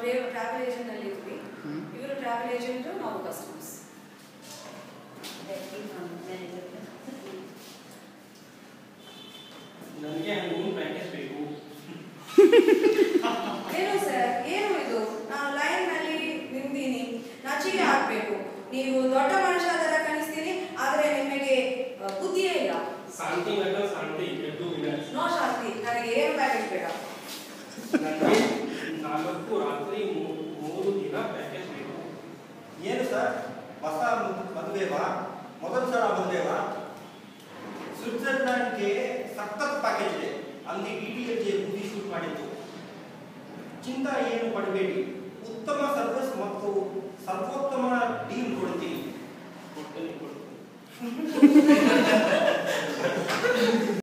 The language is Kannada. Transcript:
ಟ್ರಾವೆಲ್ ಏಜೆಂಟ್ ಅಲ್ಲಿ ಇದ್ವಿ ಇವರು ಟ್ರಾವೆಲ್ ಏಜೆಂಟ್ ನಾವು ಕಸ್ಟಮರ್ಸ್ ನನಗೆ ಹಂಗೆ ಪ್ಯಾಕೇಜ್ ಬೇಕು ಏನು ಸರ್ ಏನು ಇದು ನಾನು ಲೈನ್ ನಲ್ಲಿ ನಿಂತೀನಿ ನಾಚಿಕೆ ಆಗ್ಬೇಕು ನೀವು ದೊಡ್ಡ ಮನುಷ್ಯ ತರ ಕಾಣಿಸ್ತೀರಿ ಆದ್ರೆ ನಿಮಗೆ ಆ, ಬುದ್ಧಿಯೇ ಇಲ್ಲ Shanti Nagar Shanti two minutes no Shanti ನನಗೆ ಏನು ಪ್ಯಾಕೆಟ್ ಬೇಡ ನನಗೆ ನಾಲ್ಕು ರಾತ್ರಿ ಮೂ- ಮೂರು ದಿನ ಪ್ಯಾಕೇಜ್ ಬೇಕು ಏನು ಸರ್ ಹೊಸ ಮದುವೆವಾ ಮೊದಲ ಸಲ ಮದುವೆವಾ ಸ್ವಿಟ್ಜರ್ಲ್ಯಾಂಡ್ಗೆ ಸಖತ್ ಪ್ಯಾಕೇಜ್ ಇದೆ ಅಲ್ಲಿ D T L J movie shoot ಮಾಡಿದ್ದು ಚಿಂತ ಏನು ಪಡಬೇಡಿ ಉತ್ತಮ ಸರ್ವಿಸ್ ಮತ್ತು ಸರ್ವೋತ್ತಮ ಡೀಲ್ ಕೊಡ್ತೀನಿ ಕೊಡ್ತೀನಿ ಕೊಡ್ತೀನಿ